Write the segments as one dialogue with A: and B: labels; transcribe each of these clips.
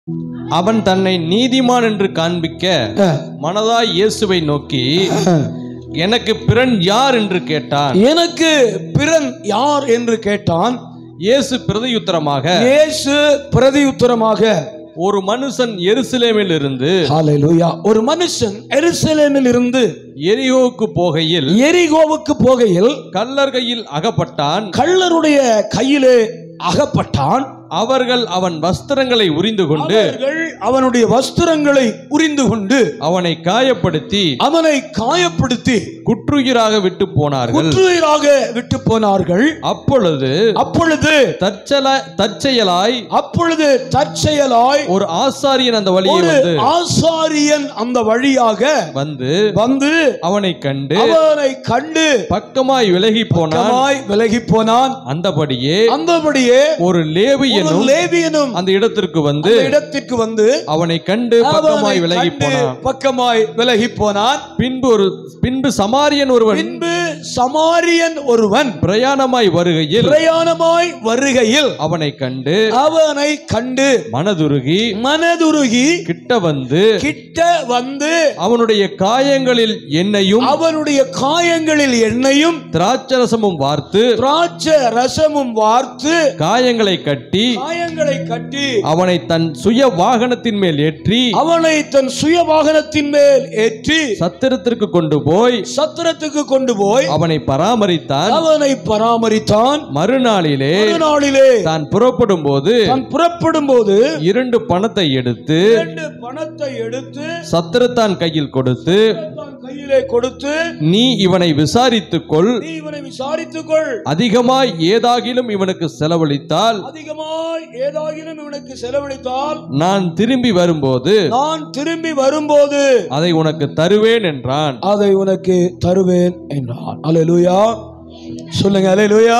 A: அவன் தன்னை நீதிமான் என்று காண்பிக்க
B: அஹ்,
A: மனதாய் இயேசுவை நோக்கி
B: அஹ்.
A: எனக்கு பிறன் யார் என்று கேட்டான்
B: எனக்கு பிறன் யார் என்று கேட்டான்
A: இயேசு பிரதியுத்தரமாக
B: இயேசு பிரதியுத்தரமாக
A: ஒரு மனுஷன் எருசலேமில் இருந்து
B: ஹalleluya ஒரு மனுஷன் எருசலேமில் இருந்து
A: எரியோவுக்கு போகையில்
B: எரிகோவுக்கு போகையில்
A: கல்லர் கையில் அகப்பட்டான்
B: கள்ளருடைய கையிலே அகப்பட்டான்
A: அவர்கள் அவன் வஸ்திரங்களை உரிந்து கொண்டு
B: அவர்கள் அவனுடைய வஸ்திரங்களை உரிந்து கொண்டு
A: அவனை காயப்படுத்தி
B: அவனை காயப்படுத்தி
A: குற்றுயிராக விட்டு போனார்கள்
B: குற்றுயிராக விட்டு போனார்கள்
A: அப்பொழுது
B: அப்பொழுது
A: தற்சல தற்செயலாய்
B: அப்பொழுது தற்செயலாய்
A: ஒரு ஆசாரியன் அந்த வழியை
B: ஒரு
A: வந்து
B: ஆசாரியன் அந்த வழியாக
A: வந்து
B: வந்து
A: அவனை கண்டு
B: அவனை கண்டு
A: பக்கமாய் விலகி போனான்
B: பக்கமாய் விலகி போனான்
A: அந்தபடியே
B: அந்தபடியே
A: ஒரு லேவி
B: ஒரு
A: என்னும்
B: லேவியனும்
A: அந்த இடத்திற்கு வந்து
B: அந்த இடத்திற்கு வந்து
A: அவனை கண்டு பக்கமாய்
B: அவனை
A: விலகி
B: கண்டு
A: போனான்
B: பக்கமாய் விலகி போனான்
A: பின்பு ஒரு பின்பு சமாரியன் ஒருவன்
B: பின்பு சமாரியன் ஒருவன்
A: பிரயாணமாய் வருகையில்
B: பிரயாணமாய் வருகையில்
A: அவனை கண்டு
B: அவனை கண்டு
A: மனதுருகி
B: மனதுருகி
A: கிட்ட வந்து
B: கிட்ட வந்து
A: அவனுடைய காயங்களில் எண்ணெயும்
B: அவனுடைய காயங்களில் எண்ணெயும்
A: திராட்சரசமும் வார்த்து
B: திராட்சை ரசமும் வார்த்து
A: காயங்களை கட்டி
B: காயங்களை கட்டி
A: அவனை தன் சுய வாகனத்தின் மேல் ஏற்றி
B: அவனை தன் சுய வாகனத்தின் மேல் ஏற்றி
A: சத்திரத்திற்கு கொண்டு போய்
B: சத்திரத்துக்கு கொண்டு போய்
A: அவனை பராமரித்தான்
B: அவனை பராமரித்தான்
A: மறுநாளிலே
B: மறுநாளிலே
A: தான் புறப்படும் போது
B: தான் புறப்படும் போது
A: இரண்டு பணத்தை எடுத்து
B: இரண்டு பணத்தை எடுத்து
A: சத்திரத்தான் கையில் கொடுத்து
B: தான் கையிலே கொடுத்து
A: நீ இவனை விசாரித்துக் கொள்
B: நீ இவனை விசாரித்துக் கொள்
A: அதிகமாய் ஏதாகிலும் இவனுக்கு செலவழித்தால்
B: அதிகமாய் ஏதாகிலும் இவனுக்கு செலவழித்தால்
A: நான் திரும்பி வரும்போது
B: நான் திரும்பி வரும்போது
A: அதை உனக்கு தருவேன் என்றான்
B: அதை உனக்கு தருவேன் என்றான் அல்லேலூயா சொல்லுங்க அல்லேலூயா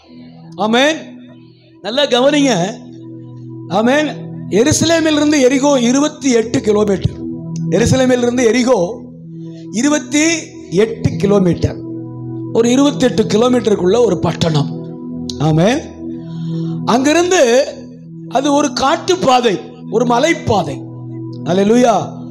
B: ஆமென் நல்லா கவனிங்க ஆமென் எருசலேமில் இருந்து எரிகோ இருபத்தி எட்டு கிலோமீட்டர் எருசலேமில் இருந்து எரிகோ இருபத்தி எட்டு கிலோமீட்டர் ஒரு இருபத்தி எட்டு கிலோமீட்டருக்குள்ள ஒரு பட்டணம் ஆமென் அங்கிருந்து அது ஒரு காட்டுப்பாதை ஒரு மலைப்பாதை அல்லேலூயா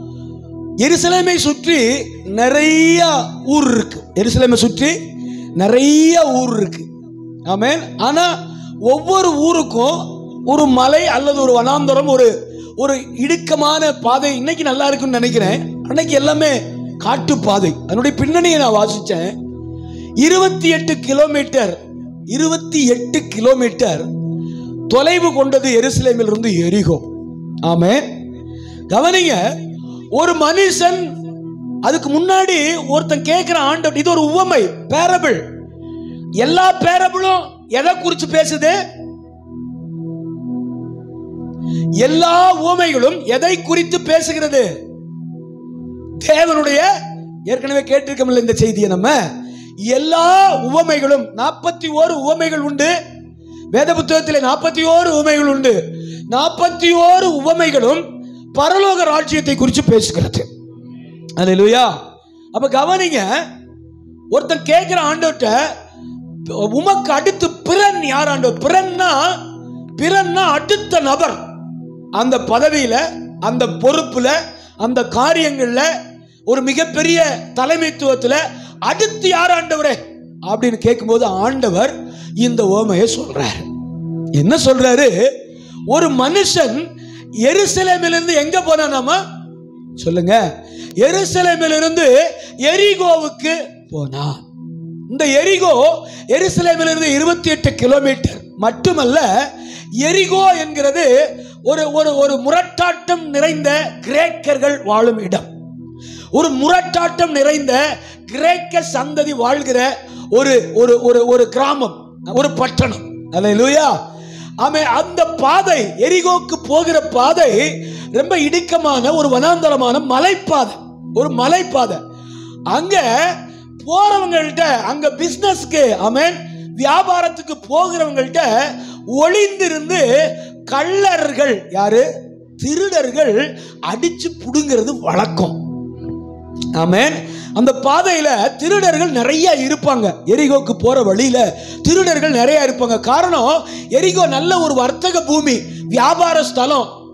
B: எருசலேமை சுற்றி நிறைய ஊர் இருக்கு எருசலேமை சுற்றி நிறைய ஊர் இருக்கு ஆமென் ஆனா ஒவ்வொரு ஊருக்கும் ஒரு மலை அல்லது ஒரு வனாந்தரம் ஒரு ஒரு இடுக்கமான பாதை இன்னைக்கு நல்லா இருக்குன்னு நினைக்கிறேன் அன்னைக்கு எல்லாமே காட்டு பாதை அதனுடைய பின்னணியை நான் வாசிச்சேன் இருபத்தி எட்டு கிலோமீட்டர் இருபத்தி எட்டு கிலோமீட்டர் தொலைவு கொண்டது எருசலேமில் இருந்து எரிகோ ஆமே கவனிங்க ஒரு மனுஷன் அதுக்கு முன்னாடி ஒருத்தன் கேட்கிற ஆண்டவர் இது ஒரு உவமை பேரபிள் எல்லா பேரபிளும் எதை குறிச்சு பேசுது எல்லா உவமைகளும் எதை குறித்து பேசுகிறது தேவனுடைய ஏற்கனவே கேட்டிருக்கோம்ல இந்த செய்தியை நம்ம எல்லா உவமைகளும் நாற்பத்தி ஓரு உவமைகள் உண்டு வேத புத்தகத்திலே நாற்பத்தி ஓரு உவமைகள் உண்டு நாற்பத்தி ஓரு உவமைகளும் பரலோக ராஜ்யத்தை குறித்து பேசுகிறது அல்லேலூயா அப்ப கவனிங்க ஒருத்தன் கேட்கிற ஆண்டவர்கிட்ட உமக்கு அடுத்து பிறன் யார் ஆண்டவர் பிறன்னா பிறன்னா அடுத்த நபர் அந்த பதவியில அந்த பொறுப்புல அந்த காரியங்கள்ல ஒரு மிகப்பெரிய தலைமைத்துவத்துல அடுத்து யார் ஆண்டவரே அப்படின்னு கேட்கும்போது ஆண்டவர் இந்த ஓமையை சொல்றாரு என்ன சொல்றாரு ஒரு மனுஷன் எருசலேமிலிருந்து எங்க போனானாமா சொல்லுங்க எருசலேமிலிருந்து எரிகோவுக்கு போனான் இந்த எரிகோ எருசலேமிலிருந்து இருபத்தி எட்டு கிலோமீட்டர் மட்டுமல்ல எரிகோ என்கிறது ஒரு ஒரு ஒரு முரட்டாட்டம் நிறைந்த கிரேக்கர்கள் வாழும் இடம் ஒரு முரட்டாட்டம் நிறைந்த கிரேக்க சந்ததி வாழ்கிற ஒரு ஒரு ஒரு ஒரு கிராமம் ஒரு பட்டணம் அல்லேலூயா ஆமே அந்த பாதை எரிகோக்கு போகிற பாதை ரொம்ப இடுக்கமான ஒரு வனாந்தரமான மலைப்பாதை ஒரு மலைப்பாதை அங்க போறவங்கள்ட்ட அங்க பிசினஸ்க்கு ஆமென் வியாபாரத்துக்கு போகிறவங்கள்ட்ட ஒளிந்திருந்து கள்ளர்கள் யாரு திருடர்கள் அடிச்சு புடுங்கிறது வழக்கம் ஆமென் அந்த பாதையில திருடர்கள் நிறைய இருப்பாங்க எரிகோக்கு போற வழியில திருடர்கள் நிறைய இருப்பாங்க காரணம் எரிகோ நல்ல ஒரு வர்த்தக பூமி வியாபார ஸ்தலம்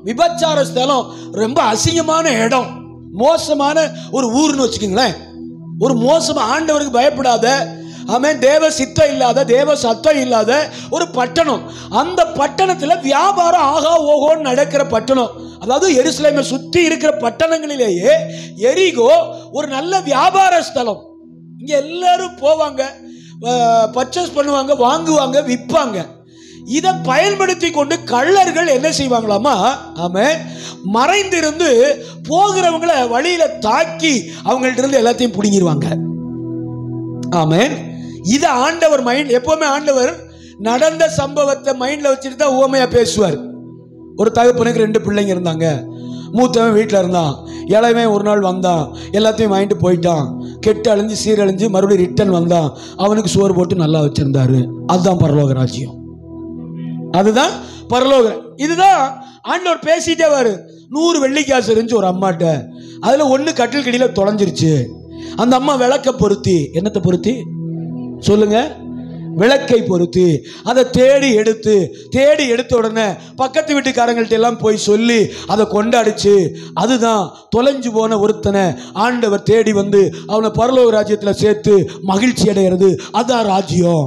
B: விபச்சார ஸ்தலம் ரொம்ப அசிங்கமான இடம் மோசமான ஒரு ஊர்னு வச்சுக்கோங்களேன் ஒரு மோசமா ஆண்டவருக்கு பயப்படாத ஆமென் தேவ சித்தம் இல்லாத தேவ சத்தம் இல்லாத ஒரு பட்டணம் அந்த பட்டணத்துல வியாபாரம் ஆகா ஓகோன்னு நடக்கிற பட்டணம் அதாவது எருசலேமை சுத்தி இருக்கிற பட்டணங்களிலேயே எரிகோ ஒரு நல்ல வியாபார ஸ்தலம் இங்க எல்லாரும் போவாங்க பர்ச்சேஸ் பண்ணுவாங்க வாங்குவாங்க விற்பாங்க இதை பயன்படுத்தி கொண்டு கள்ளர்கள் என்ன செய்வாங்களாமா ஆமா மறைந்திருந்து போகிறவங்கள வழியில தாக்கி அவங்கள்ட்ட இருந்து எல்லாத்தையும் பிடுங்கிடுவாங்க ஆமென் இதை ஆண்டவர் மைண்ட் எப்பவுமே ஆண்டவர் நடந்த சம்பவத்தை மைண்ட்ல வச்சுட்டு தான் உவமையா பேசுவார் ஒரு தகப்பனுக்கு ரெண்டு பிள்ளைங்க இருந்தாங்க மூத்தவன் வீட்டில் இருந்தான் இளையவன் ஒரு நாள் வந்தான் எல்லாத்தையும் வாங்கிட்டு போயிட்டான் கெட்டு அழிஞ்சு சீரழிஞ்சு மறுபடியும் ரிட்டர்ன் வந்தான் அவனுக்கு சோறு போட்டு நல்லா வச்சிருந்தாரு அதுதான் பரலோக ராஜ்யம் அதுதான் பரலோக இதுதான் ஆண்டவர் பேசிட்டே வாரு நூறு வெள்ளிக்காசு இருந்துச்சு ஒரு அம்மாட்ட அதுல ஒண்ணு கட்டில் கடியில தொலைஞ்சிருச்சு அந்த அம்மா விளக்க பொருத்தி என்னத்தை பொருத்தி சொல்லுங்க விளக்கை பொருத்தி அதை தேடி எடுத்து தேடி எடுத்த உடனே பக்கத்து வீட்டுக்காரங்கள்ட்ட எல்லாம் போய் சொல்லி அதை கொண்டாடிச்சு அதுதான் தொலைஞ்சு போன ஒருத்தனை ஆண்டவர் தேடி வந்து அவனை பரலோக ராஜ்யத்தில் சேர்த்து மகிழ்ச்சி அடைகிறது அதான் ராஜ்யம்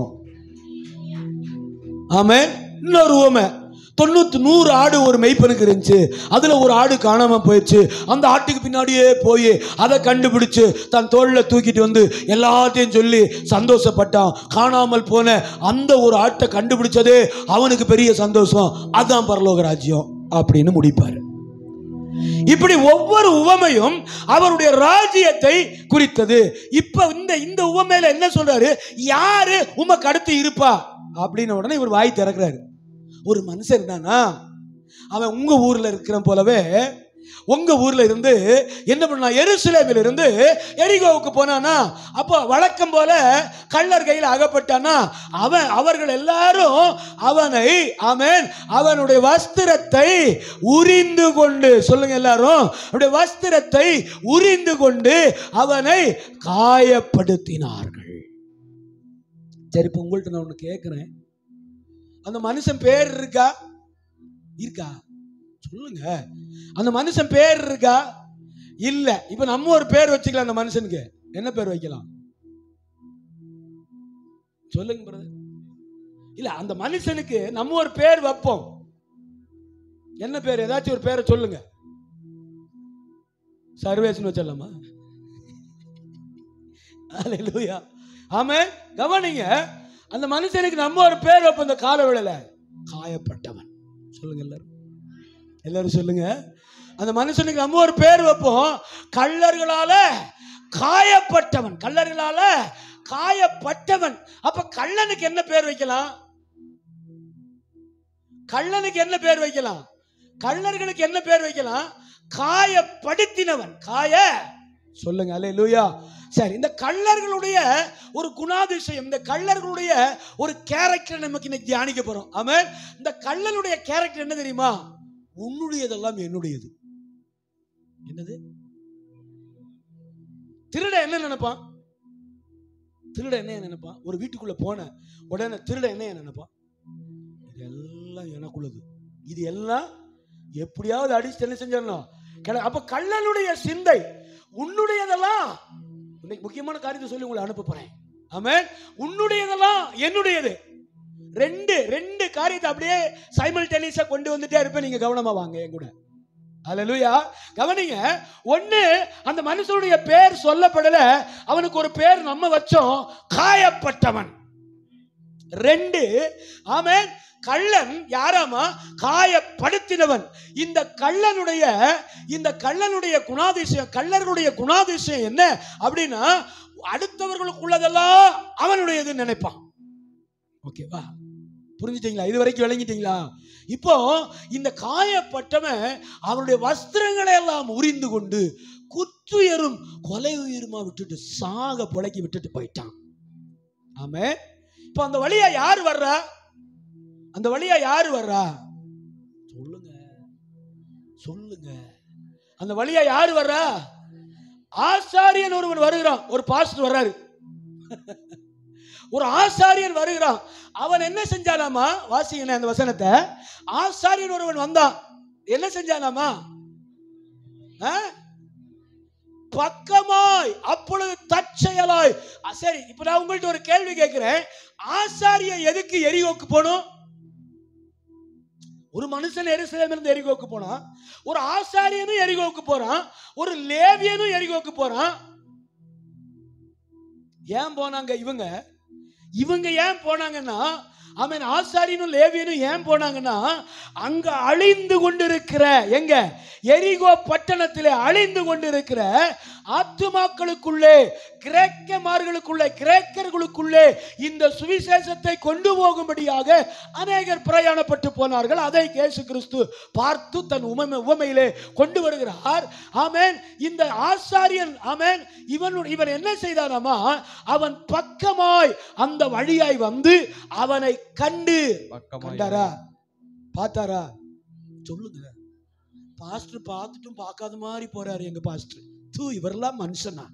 B: ஆமே இன்னொரு ஊமை தொண்ணூத்தி நூறு ஆடு ஒரு மெய்ப்பனுக்கு இருந்துச்சு அதுல ஒரு ஆடு காணாம போயிடுச்சு அந்த ஆட்டுக்கு பின்னாடியே போய் அதை கண்டுபிடிச்சு தன் தோல்ல தூக்கிட்டு வந்து எல்லாத்தையும் சொல்லி சந்தோஷப்பட்டான் காணாமல் போன அந்த ஒரு ஆட்டை கண்டுபிடிச்சதே அவனுக்கு பெரிய சந்தோஷம் அதான் பரலோக ராஜ்யம் அப்படின்னு முடிப்பாரு இப்படி ஒவ்வொரு உவமையும் அவருடைய ராஜ்யத்தை குறித்தது இப்ப இந்த இந்த உவமையில என்ன சொல்றாரு யாரு உமக்கு அடுத்து இருப்பா அப்படின்னு உடனே இவர் வாய் திறக்கிறாரு ஒரு மனுஷன் இருந்தானா அவன் உங்க ஊர்ல இருக்கிற போலவே உங்க ஊர்ல இருந்து என்ன பண்ணா எருசலேமில் இருந்து எரிகோவுக்கு போனானா அப்போ வழக்கம் போல கள்ளர் கையில் அகப்பட்டானா அவன் அவர்கள் எல்லாரும் அவனை ஆமென் அவனுடைய வஸ்திரத்தை உரிந்து கொண்டு சொல்லுங்க எல்லாரும் அவனுடைய வஸ்திரத்தை உரிந்து கொண்டு அவனை காயப்படுத்தினார்கள் சரி இப்போ உங்கள்ட்ட நான் ஒன்று கேட்குறேன் அந்த மனுஷன் பேர் இருக்கா இருக்கா சொல்லுங்க அந்த மனுஷன் பேர் இருக்கா இல்ல இப்ப நம்ம ஒரு பேர் வச்சுக்கலாம் அந்த மனுஷனுக்கு என்ன பேர் வைக்கலாம் சொல்லுங்க பிரதர் இல்ல அந்த மனுஷனுக்கு நம்ம ஒரு பேர் வைப்போம் என்ன பேர் ஏதாச்சும் ஒரு பேரை சொல்லுங்க சர்வேஸ்னு வச்சிடலாமா அல்லேலூயா ஆமே கவனிங்க அந்த மனுஷனுக்கு நம்ம ஒரு பேர் வைப்போம் இந்த கால வேளையில காயப்பட்டவன் சொல்லுங்க எல்லாரும் எல்லாரும் சொல்லுங்க அந்த மனுஷனுக்கு நம்ம ஒரு பேர் வைப்போம் கள்ளர்களால காயப்பட்டவன் கள்ளர்களால காயப்பட்டவன் அப்ப கள்ளனுக்கு என்ன பேர் வைக்கலாம் கள்ளனுக்கு என்ன பேர் வைக்கலாம் கள்ளர்களுக்கு என்ன பேர் வைக்கலாம் காயப்படுத்தினவன் காய சொல்லுங்க அல்லேலூயா சரி இந்த கள்ளர்களுடைய ஒரு குணாதிசயம் இந்த கள்ளர்களுடைய ஒரு கேரக்டர் நமக்கு இன்னைக்கு தியானிக்க போறோம் ஆமென் இந்த கள்ளனுடைய கேரக்டர் என்ன தெரியுமா உன்னுடையதெல்லாம் என்னுடையது என்னது திருட என்ன நினைப்பான் திருட என்ன நினைப்பான் ஒரு வீட்டுக்குள்ள போன உடனே திருட என்ன நினைப்பான் இது எல்லாம் எனக்குள்ளது இது எல்லாம் எப்படியாவது அடிச்சு என்ன செஞ்சிடணும் கிள- அப்ப கள்ளனுடைய சிந்தை உன்னுடையதெல்லாம் இன்னைக்கு முக்கியமான காரியத்தை சொல்லி உங்களை அனுப்ப போறேன் ஆமென் உன்னுடையதெல்லாம் என்னுடையது ரெண்டு ரெண்டு காரியத்தை அப்படியே சைமல்டேனியஸா கொண்டு வந்துட்டே இருப்பேன் நீங்க கவனமா வாங்க என் கூட அல்லேலூயா கவனிங்க ஒண்ணு அந்த மனுஷனுடைய பேர் சொல்லப்படல அவனுக்கு ஒரு பேர் நம்ம வச்சோம் காயப்பட்டவன் ரெண்டு ஆமென் கள்ளன் யாராமா காயப்படுத்தினவன் இந்த கள்ளனுடைய இந்த கள்ளனுடைய குணாதிசயம் கள்ளர்களுடைய குணாதிசயம் என்ன அப்படின்னா அடுத்தவர்களுக்குள்ளதெல்லாம் அவனுடையதுன்னு நினைப்பான் ஓகேவா புரிஞ்சுட்டீங்களா இது வரைக்கும் விளங்கிட்டீங்களா இப்போ இந்த காயப்பட்டவன் அவனுடைய வஸ்திரங்களை எல்லாம் உரிந்து கொண்டு குத்துயரும் கொலை உயிருமா விட்டுட்டு சாக புழைக்கி விட்டுட்டு போயிட்டான் ஆமே இப்போ அந்த வழியா யார் வர்றா அந்த வழியா யார் வர்றா சொல்லுங்க சொல்லுங்க அந்த வழியா யார் வர்றா ஆசாரியன் ஒருவன் வருகிறான் ஒரு பாஸ்டர் வர்றாரு ஒரு ஆசாரியன் வருகிறான் அவன் என்ன செஞ்சானாமா வாசிங்க அந்த வசனத்தை ஆசாரியன் ஒருவன் வந்தான் என்ன செஞ்சானாமா ஆ? பக்கமாய் அப்பொழுது தற்செயலாய் அ, சரி இப்ப நான் உங்கள்ட்ட ஒரு கேள்வி கேட்கிறேன் ஆசாரிய எதுக்கு எரிகோக்கு போகணும் ஒரு மனுஷன் எருசலேம் இருந்து எரிகோக்கு போனான் ஒரு ஆசாரியனும் எரிகோக்கு போறான் ஒரு லேவியனும் எரிகோக்கு போறான் ஏன் போனாங்க இவங்க இவங்க ஏன் போனாங்கன்னா அவன் ஆசாரியனும் லேவியனும் ஏன் போனாங்கன்னா அங்க அழிந்து கொண்டிருக்கிற எங்க எரிகோ பட்டணத்திலே அழிந்து கொண்டிருக்கிற ஆத்துமாக்களுக்குள்ளே கிரேக்கமார்களுக்குள்ளே கிரேக்கர்களுக்குள்ளே இந்த சுவிசேஷத்தை கொண்டு போகும்படியாக அநேகர் பிரயாணப்பட்டு போனார்கள் அதை இயேசு கிறிஸ்து பார்த்து தன் உமை உவமையிலே கொண்டு வருகிறார் ஆமென் இந்த ஆசாரியன் ஆமென் இவன் இவன் என்ன செய்தானாமா அவன் பக்கமாய் அந்த வழியாய் வந்து அவனை கண்டு
A: பக்கமாய்
B: கண்டாரா பார்த்தாரா சொல்லுங்க பாஸ்டர் பார்த்துட்டும் பார்க்காத மாதிரி போறாரு எங்க பாஸ்டர் தூ இவரெல்லாம் மனுஷனா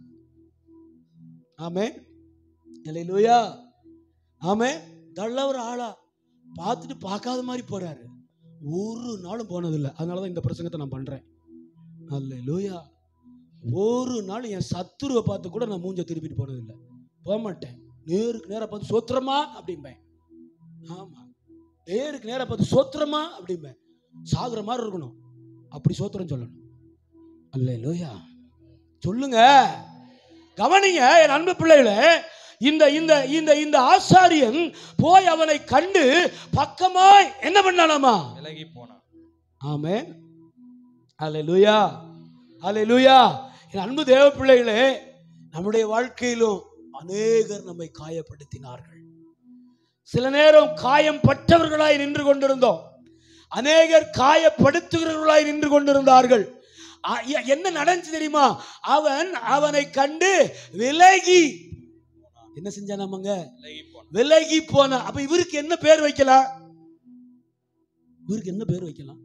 B: ஆமே இல்லையா ஆமே நல்ல ஒரு ஆளா பார்த்துட்டு பார்க்காத மாதிரி போறாரு ஒரு நாளும் போனதில்லை அதனாலதான் இந்த பிரசங்கத்தை நான் பண்றேன் அல்ல லூயா ஒரு நாள் என் சத்துருவை பார்த்து கூட நான் மூஞ்ச திருப்பிட்டு போனதில்லை போக மாட்டேன் நேருக்கு நேரா பார்த்து சோத்திரமா அப்படிம்பேன் ஆமா நேருக்கு நேரா பார்த்து சோத்திரமா அப்படிம்பேன் சாகுற மாதிரி இருக்கணும் அப்படி சோத்திரம் சொல்லணும் அல்ல லோயா சொல்லுங்க கவனிங்க என் அன்பு பிள்ளைகளே இந்த இந்த இந்த இந்த ஆசாரியன் போய் அவனை கண்டு பக்கமாய் என்ன பண்ணானாமா
A: விலகி போனான்
B: ஆமென் அல்லேலூயா அல்லேலூயா என் அன்பு தேவ பிள்ளைகளே நம்முடைய வாழ்க்கையிலும் அநேகர் நம்மை காயப்படுத்தினார்கள் சில நேரம் காயம் பட்டவர்களாய் நின்று கொண்டிருந்தோம் அநேகர் காயப்படுத்துகிறவர்களாய் நின்று கொண்டிருந்தார்கள் ஆ, எ- என்ன நடந்துச்சு தெரியுமா அவன் அவனை கண்டு விலகி என்ன செஞ்சானாமங்க
A: விலகி போனான்
B: விலகி போன அப்ப இவருக்கு என்ன பேர் வைக்கலாம் இவருக்கு என்ன பேர் வைக்கலாம்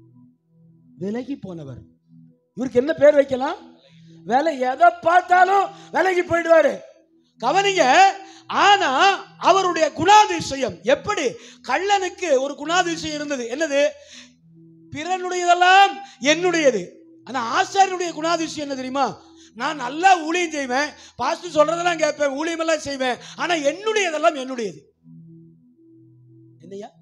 B: விலகி போனவர் இவருக்கு என்ன பேர் வைக்கலாம் வேலை எதை பார்த்தாலும் விலகி போயிடுவாரு கவனிங்க ஆனா அவருடைய குணாதிசயம் எப்படி கள்ளனுக்கு ஒரு குணாதிசயம் இருந்தது என்னது பிறனுடையதெல்லாம் என்னுடையது ஆனா ஆசாரியனுடைய குணாதிசயம் என்ன தெரியுமா நான் நல்லா ஊழியம் செய்வேன் பாஸ்டர் சொல்றதெல்லாம் கேட்பேன் ஊழியமெல்லாம் செய்வேன் ஆனா என்னுடையதெல்லாம் என்னுடையது என்னையா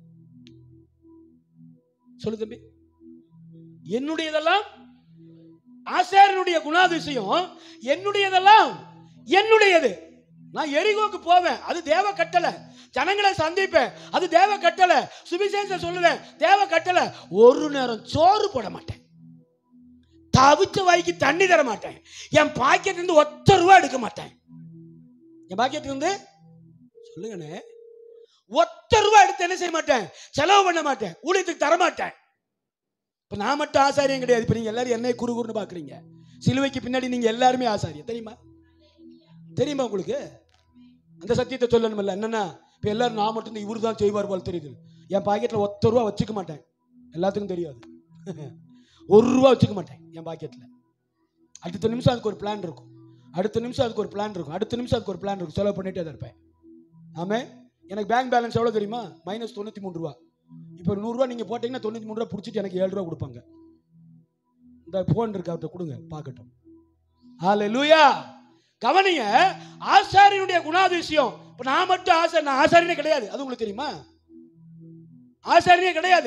B: சொல்லு தம்பி என்னுடையதெல்லாம் ஆசாரியனுடைய குணாதிசயம் என்னுடையதெல்லாம் என்னுடையது நான் எரிகோக்கு போவேன் அது தேவ கட்டளை ஜனங்களை சந்திப்பேன் அது தேவ கட்டளை சுவிசேஷம் சொல்லுவேன் தேவ கட்டளை ஒரு நேரம் சோறு போட மாட்டேன் தவிச்ச வாய்க்கு தண்ணி தர மாட்டேன் என் பாக்கெட் இருந்து ஒத்த ரூபா எடுக்க மாட்டேன் என் பாக்கெட் இருந்து சொல்லுங்கண்ணே ஒத்த ரூபா எடுத்து என்ன செய்ய மாட்டேன் செலவு பண்ண மாட்டேன் ஊழியத்துக்கு தர மாட்டேன் இப்ப நான் மட்டும் ஆசாரியம் கிடையாது இப்ப நீங்க எல்லாரும் என்னை குறு குறுன்னு பாக்குறீங்க சிலுவைக்கு பின்னாடி நீங்க எல்லாருமே ஆசாரியம் தெரியுமா தெரியுமா உங்களுக்கு அந்த சத்தியத்தை சொல்லணும்ல என்னன்னா இப்ப எல்லாரும் நான் மட்டும் இவரு தான் செய்வார் போல தெரியுது என் பாக்கெட்ல ஒத்த ரூபா வச்சுக்க மாட்டேன் எல்லாத்துக்கும் தெரியாது ஒரு ரூபா வச்சுக்க மாட்டேன் என் பாக்கெட்ல அடுத்த நிமிஷம் அதுக்கு ஒரு பிளான் இருக்கும் அடுத்த நிமிஷம் அதுக்கு ஒரு பிளான் இருக்கும் அடுத்த நிமிஷம் அதுக்கு ஒரு பிளான் இருக்கும் செலவு பண்ணிட்டே தான் இருப்பேன் ஆமே எனக்கு பேங்க் பேலன்ஸ் எவ்வளோ தெரியுமா மைனஸ் தொண்ணூற்றி மூணு ரூபா இப்போ ஒரு நூறுரூவா நீங்கள் போட்டிங்கன்னா தொண்ணூற்றி மூணு ரூபா பிடிச்சிட்டு எனக்கு ஏழு ரூபா கொடுப்பாங்க இந்த ஃபோன் இருக்கு அவர்கிட்ட கொடுங்க பார்க்கட்டும் ஆலே லூயா கவனிங்க ஆசாரியனுடைய குணாதிசயம் இப்போ நான் மட்டும் ஆசாரி நான் ஆசாரியனே கிடையாது அது உங்களுக்கு தெரியுமா ஆசாரியனே கிடையாது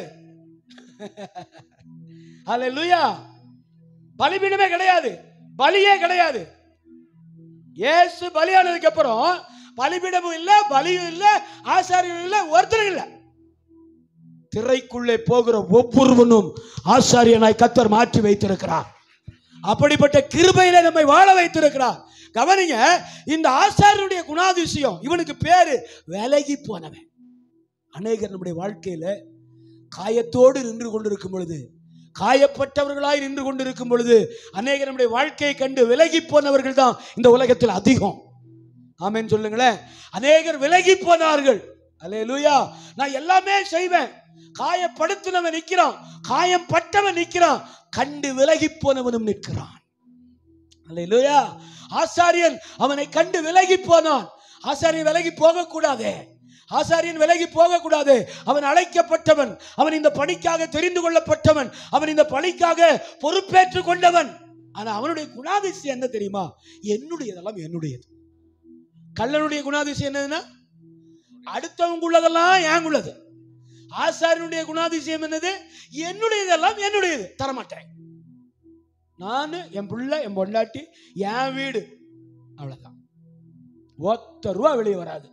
B: ஆலே லூயா பலிபீடமே கிடையாது பலியே கிடையாது இயேசு பலியானதுக்கு அப்புறம் பலிபீடமும் இல்ல பலியும் இல்ல ஆசாரியும் இல்ல ஒருத்தரும் இல்ல திரைக்குள்ளே போகிற ஒவ்வொருவனும் ஆசாரியனாய் கத்தர் மாற்றி வைத்திருக்கிறார் அப்படிப்பட்ட கிருபையில நம்மை வாழ வைத்திருக்கிறார் கவனிங்க இந்த ஆசாரியனுடைய குணாதிசயம் இவனுக்கு பேரு விலகி போனவன் அநேகர் நம்முடைய வாழ்க்கையில காயத்தோடு நின்று கொண்டிருக்கும் பொழுது காயப்பட்டவர்களாய் நின்று கொண்டிருக்கும் பொழுது அநேகர் நம்முடைய வாழ்க்கையை கண்டு விலகி போனவர்கள் தான் இந்த உலகத்தில் அதிகம் ஆமென் சொல்லுங்களேன் அநேகர் விலகி போனார்கள் அல்லேலூயா நான் எல்லாமே செய்வேன் காயப்படுத்தினவன் நிற்கிறான் காயம் பட்டவன் நிற்கிறான் கண்டு விலகி போனவனும் நிற்கிறான் அல்லேலூயா ஆசாரியன் அவனை கண்டு விலகி போனான் ஆசாரியன் விலகி போக கூடாதே ஆசாரியன் விலகி போகக்கூடாது அவன் அழைக்கப்பட்டவன் அவன் இந்த பணிக்காக தெரிந்து கொள்ளப்பட்டவன் அவன் இந்த பணிக்காக பொறுப்பேற்றுக் கொண்டவன் ஆனா அவனுடைய குணாதிசயம் என்ன தெரியுமா என்னுடையதெல்லாம் என்னுடையது கள்ளனுடைய குணாதிசயம் என்னதுன்னா அடுத்தவங்குள்ளதெல்லாம் ஏங்குள்ளது ஆசாரியனுடைய குணாதிசயம் என்னது என்னுடையதெல்லாம் என்னுடையது தரமாட்டேன் நான் என் பிள்ளை என் பொண்டாட்டி என் வீடு அவ்வளவுதான் ஒத்த ரூபா வெளியே வராது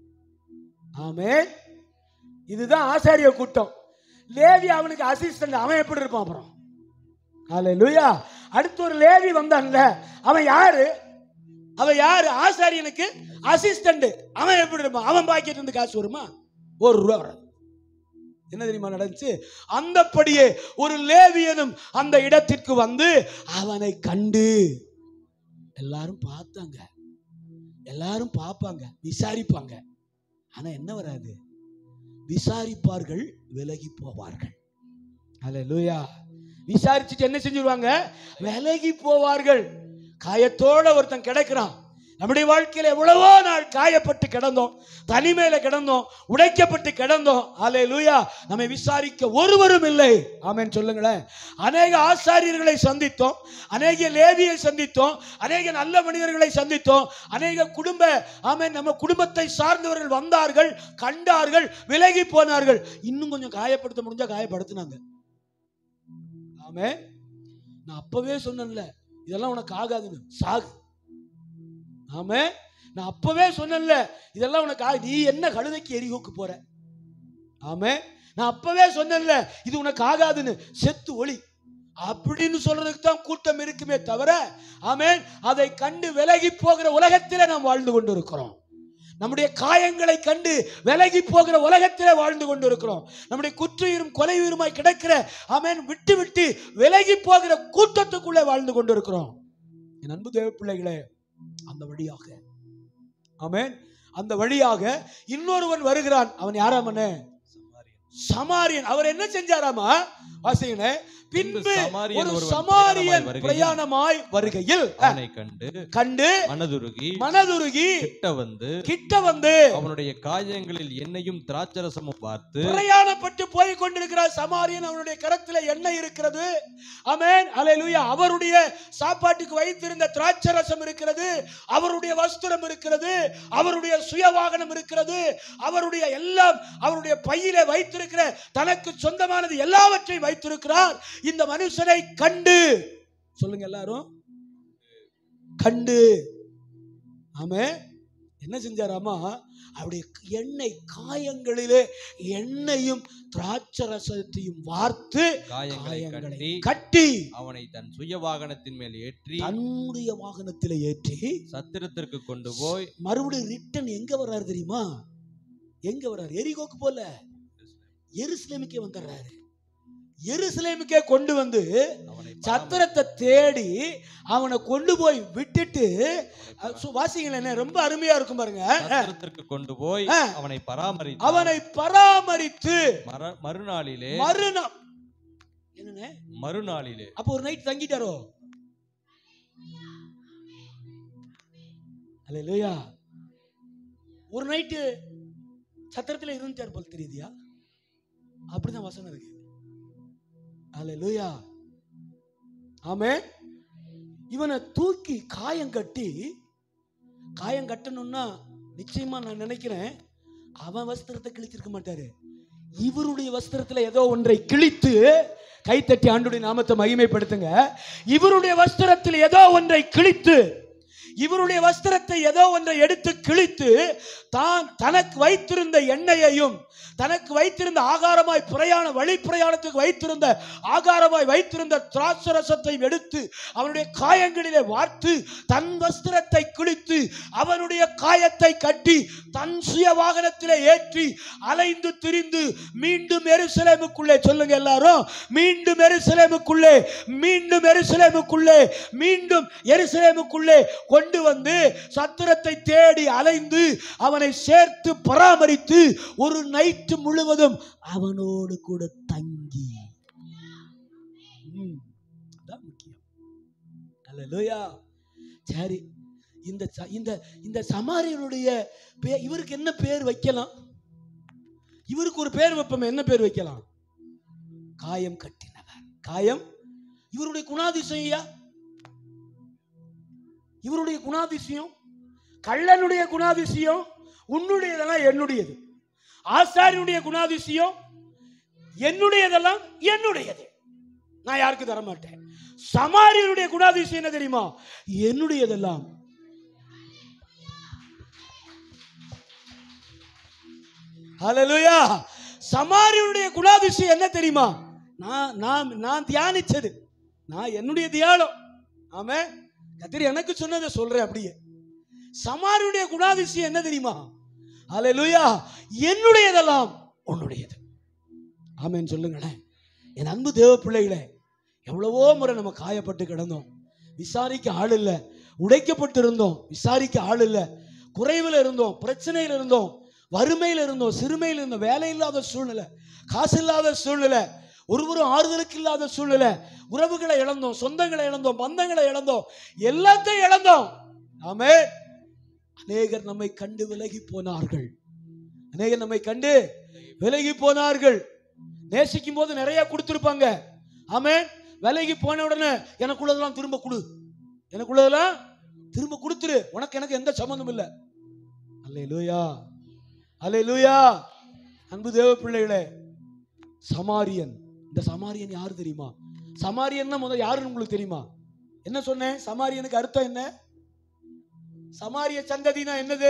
B: ஆமே இதுதான் ஆசாரிய கூட்டம் லேவி அவனுக்கு அசிஸ்டன்ட் அவன் எப்படி இருப்பான் அப்புறம் அல்லேலூயா அடுத்து ஒரு லேவி வந்தான்ல அவன் யாரு அவன் யாரு ஆசாரியனுக்கு அசிஸ்டன்ட் அவன் எப்படி இருப்பான் அவன் பாக்கெட் இருந்து காசு வருமா ஒரு ரூபா வராது என்ன தெரியுமா நடந்துச்சு அந்தப்படியே ஒரு லேவியனும் அந்த இடத்திற்கு வந்து அவனை கண்டு எல்லாரும் பார்த்தாங்க எல்லாரும் பார்ப்பாங்க விசாரிப்பாங்க ஆனா என்ன வராது விசாரிப்பார்கள் விலகி போவார்கள் அல்லேலூயா விசாரிச்சுட்டு என்ன செஞ்சிருவாங்க விலகி போவார்கள் காயத்தோட ஒருத்தன் கிடக்குறான் நம்முடைய வாழ்க்கையில எவ்வளவோ நாள் காயப்பட்டு கிடந்தோம் தனிமையில கிடந்தோம் உடைக்கப்பட்டு கிடந்தோம் ஆலே லூயா நம்மை விசாரிக்க ஒருவரும் இல்லை ஆமென் சொல்லுங்களேன் அநேக ஆசாரியர்களை சந்தித்தோம் அநேக லேவியை சந்தித்தோம் அநேக நல்ல மனிதர்களை சந்தித்தோம் அநேக குடும்ப ஆமென் நம்ம குடும்பத்தை சார்ந்தவர்கள் வந்தார்கள் கண்டார்கள் விலகி போனார்கள் இன்னும் கொஞ்சம் காயப்படுத்த முடிஞ்சா காயப்படுத்தினாங்க ஆமே நான் அப்பவே சொன்னேன்ல இதெல்லாம் உனக்கு ஆகாதுன்னு சாகு ஆமே நான் அப்பவே சொன்னேன்ல இதெல்லாம் உனக்கு ஆகு நீ என்ன கழுதைக்கு எரிகோக்கு போற ஆமே நான் அப்பவே சொன்னேன்ல இது உனக்கு ஆகாதுன்னு செத்து ஒளி அப்படின்னு சொல்றதுக்கு தான் கூட்டம் இருக்குமே தவிர ஆமென் அதை கண்டு விலகி போகிற உலகத்திலே நாம் வாழ்ந்து கொண்டிருக்கிறோம் நம்முடைய காயங்களை கண்டு விலகி போகிற உலகத்திலே வாழ்ந்து கொண்டிருக்கிறோம் நம்முடைய குற்றுயிரும் கொலையுயிருமாய் கிடக்கிற ஆமென் விட்டு விட்டு விலகி போகிற கூட்டத்துக்குள்ளே வாழ்ந்து கொண்டிருக்கிறோம் என் அன்பு தேவ பிள்ளைகளே அந்த வழியாக ஆமென் அந்த வழியாக இன்னொருவன் வருகிறான் அவன் யாராமனே சமாரியன் அவர் என்ன செஞ்சாராமா வாசிங்கனே பின்பு
A: சமாரியன்
B: ஒரு
A: ஒருவன்
B: சமாரியன்
A: பிரயாணமாய்
B: பிரயாணமாய் வருகையில்
A: அவனை கண்டு
B: கண்டு
A: மனதுருகி
B: மனதுருகி
A: கிட்ட வந்து
B: கிட்ட வந்து
A: அவனுடைய காயங்களில் எண்ணெயும் திராட்சரசமும் பார்த்து
B: பிரயாணப்பட்டு போய் கொண்டிருக்கிறார் சமாரியன் அவனுடைய கரத்துல எண்ணெய் இருக்கிறது ஆமென் அல்லேலூயா அவருடைய சாப்பாட்டுக்கு வைத்திருந்த திராட்சை ரசம் இருக்கிறது அவருடைய வஸ்திரம் இருக்கிறது அவருடைய சுய வாகனம் இருக்கிறது அவருடைய எல்லாம் அவருடைய பையிலே வைத்திருக்கிற தனக்கு சொந்தமானது எல்லாவற்றையும் வைத்திருக்கிறார் இந்த மனுஷனை கண்டு சொல்லுங்க எல்லாரும் கண்டு ஆமே என்ன செஞ்சாராமா அவருடைய எண்ணெய் காயங்களிலே எண்ணெயும் திராட்சை ரசத்தையும் வார்த்து
A: காயங்களை
B: காயங்களை
A: கட்டி
B: கட்டி
A: அவனை தன் சுய வாகனத்தின் மேல் ஏற்றி
B: தன்னுடைய வாகனத்திலே ஏற்றி
A: சத்திரத்திற்கு கொண்டு போய்
B: மறுபடியும் ரிட்டன் எங்க வர்றாரு தெரியுமா எங்க வர்றாரு எரிகோக்கு போல எருசலேமுக்கே வந்துடுறாரு எருசலேமுக்கே கொண்டு வந்து
A: அவனை
B: சத்திரத்தை தேடி அவனை கொண்டு போய் விட்டுட்டு அஹ், சு- வாசிங்களேன் என்ன ரொம்ப அருமையா இருக்கும் பாருங்க
A: சத்திரத்திற்கு கொண்டு போய்
B: ஆ.
A: அவனை பராமரித்து
B: அவனை பராமரித்து
A: மர- மறுநாளிலே
B: மறுநாள் என்னண்ணே
A: மறுநாளிலே
B: அப்போ ஒரு நைட் தங்கிட்டாரோ அல்லேலூயா ஒரு நைட்டு சத்திரத்துல இருந்துட்டார் போல் தெரியுதியா அப்படிதான் வசனம் இருக்கு அல்லேலூயா ஆமே இவனை தூக்கி காயம் கட்டி காயம் கட்டணும்னா நிச்சயமா நான் நினைக்கிறேன் அவன் வஸ்திரத்தை கிழிச்சிருக்க மாட்டாரு இவருடைய வஸ்திரத்துல ஏதோ ஒன்றை கிழித்து கைத்தட்டி ஆண்டுடைய நாமத்தை மகிமைப்படுத்துங்க இவருடைய வஸ்திரத்தில் ஏதோ ஒன்றை கிழித்து இவருடைய வஸ்திரத்தை ஏதோ ஒன்றை எடுத்து கிழித்து தான் தனக்கு வைத்திருந்த எண்ணெயையும் தனக்கு வைத்திருந்த ஆகாரமாய் பிரயாண வழி பிரயாணத்துக்கு வைத்திருந்த ஆகாரமாய் வைத்திருந்த திராட்சரசத்தை எடுத்து அவனுடைய காயங்களிலே வார்த்து தன் வஸ்திரத்தை கிழித்து அவனுடைய காயத்தை கட்டி தன் சுய வாகனத்திலே ஏற்றி அலைந்து திரிந்து மீண்டும் எருசலேமுக்குள்ளே சொல்லுங்க எல்லாரும் மீண்டும் எருசலேமுக்குள்ளே மீண்டும் எருசலேமுக்குள்ளே மீண்டும் எருசலேமுக்குள்ளே கொண்டு வந்து சத்திரத்தை தேடி அலைந்து அவனை சேர்த்து பராமரித்து ஒரு நைட்டு முழுவதும் அவனோடு கூட தங்கி ம், அதான் முக்கியம் அல்லேலூயா சரி இந்த ச- இந்த இந்த சமாரியனுடைய பே இவருக்கு என்ன பேர் வைக்கலாம் இவருக்கு ஒரு பேர் வைப்போம் என்ன பேர் வைக்கலாம் காயம் கட்டினவர் காயம் இவருடைய குணாதிசயம் ஐயா இவருடைய குணாதிசயம் கள்ளனுடைய குணாதிசயம் உன்னுடையதெல்லாம் என்னுடையது ஆசாரியனுடைய குணாதிசயம் என்னுடையதெல்லாம் என்னுடையது நான் யாருக்கு தர மாட்டேன் சமாரியனுடைய குணாதிசயம் என்ன தெரியுமா என்னுடையதெல்லாம் ஹalleluya சமாரியனுடைய குணாதிசயம் என்ன தெரியுமா நான் நான் நான் தியானிச்சது நான் என்னுடைய தியானம் ஆமே கத்திரி எனக்கு சொன்னதை சொல்றேன் அப்படியே சமாரியனுடைய குணாதிசயம் என்ன தெரியுமா ஹalleluya என்னுடையதெல்லாம் உன்னுடையது ஆமென் சொல்லுங்களேன் என் அன்பு தேவ பிள்ளைகளே எவ்வளவோ முறை நம்ம காயப்பட்டு கிடந்தோம் விசாரிக்க ஆள் இல்லை உடைக்கப்பட்டு இருந்தோம் விசாரிக்க ஆள் இல்லை குறைவில் இருந்தோம் பிரச்சனையில் இருந்தோம் வறுமையில் இருந்தோம் சிறுமையில் இருந்தோம் வேலை இல்லாத சூழ்நிலை காசு இல்லாத சூழ்நிலை ஒருவரும் ஆறுதலுக்கு இல்லாத சூழ்நிலை உறவுகளை இழந்தோம் சொந்தங்களை இழந்தோம் பந்தங்களை இழந்தோம் எல்லாத்தையும் இழந்தோம் ஆமே அநேகர் நம்மை கண்டு விலகி போனார்கள் அநேகர் நம்மை கண்டு விலகி போனார்கள் நேசிக்கும் போது நிறைய கொடுத்துருப்பாங்க ஆமென் விலகி போன உடனே எனக்குள்ளதெல்லாம் திரும்ப கொடு எனக்குள்ளதெல்லாம் திரும்ப கொடுத்துரு உனக்கு எனக்கு எந்த சம்மந்தம் இல்லை அல்லேலூயா அல்லேலூயா அன்பு தேவ பிள்ளைகளே சமாரியன் இந்த சமாரியன் யார் தெரியுமா சமாரியன்னா முதல் யாருன்னு உங்களுக்கு தெரியுமா என்ன சொன்னேன் சமாரியனுக்கு அர்த்தம் என்ன சமாரிய சந்ததினா என்னது